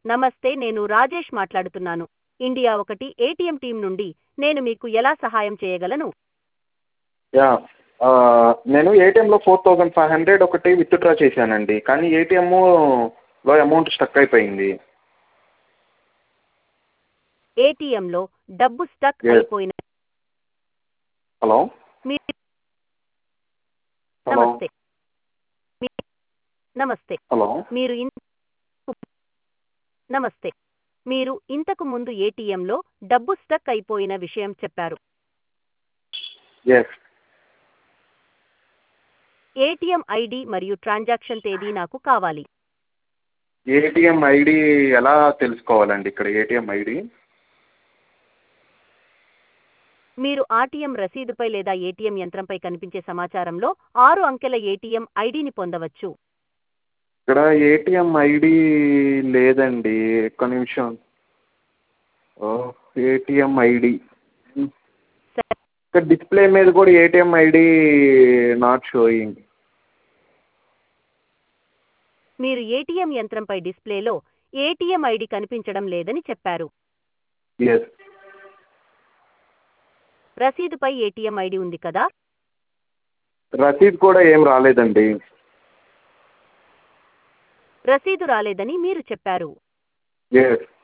నమస్తే నేను రాజేష్ మాట్లాడుతున్నాను ఇండియా ఒకటి ఏటీఎం టీం నుండి నేను మీకు ఎలా సహాయం చేయగలను యా ఆ, నేను ఏటీఎంలో ఫోర్ థౌజండ్ ఫైవ్ హండ్రెడ్ ఒకటి విత్డ్రా చేశానండి కానీ ఏటీఎంలో అమౌంట్ స్టక్ అయిపోయింది ఏటీఎంలో డబ్బు స్టక్ Yes. అయిపోయిన హలో మీరు హలో నమస్తే మీ- నమస్తే హలో మీరు ఇన్ నమస్తే మీరు ఇంతకు ముందు ఏటీఎంలో డబ్బు స్టక్ అయిపోయిన విషయం చెప్పారు ఎస్ ఏటీఎం ఐడి మరియు ట్రాన్సాక్షన్ తేదీ నాకు కావాలి ఏటీఎం ఐడి ఎలా తెలుసుకోవాలండి ఇక్కడ ఏటీఎం ఐడి మీరు ఆర్టీఎం రసీదుపై లేదా ఏటీఎం యంత్రంపై కనిపించే సమాచారంలో ఆరు అంకెల ఏటీఎం ఐడిని పొందవచ్చు ఇక్కడ ఏటీఎం ఐడి లేదండి ఒక్క నిమిషం ఏటీఎం ఐడి సరే, ఇక్కడ డిస్ప్లే మీద కూడా ఏటీఎం ఐడి నాట్ షోయింగ్ మీరు ఏటీఎం యంత్రంపై డిస్ప్లేలో ఏటీఎం ఐడి కనిపించడం లేదని చెప్పారు ఎస్ రసీదుపై ఏటీఎం ఐడి ఉంది కదా రసీద్ కూడా ఏం రాలేదండి రసీదు రాలేదని మీరు చెప్పారు ఎస్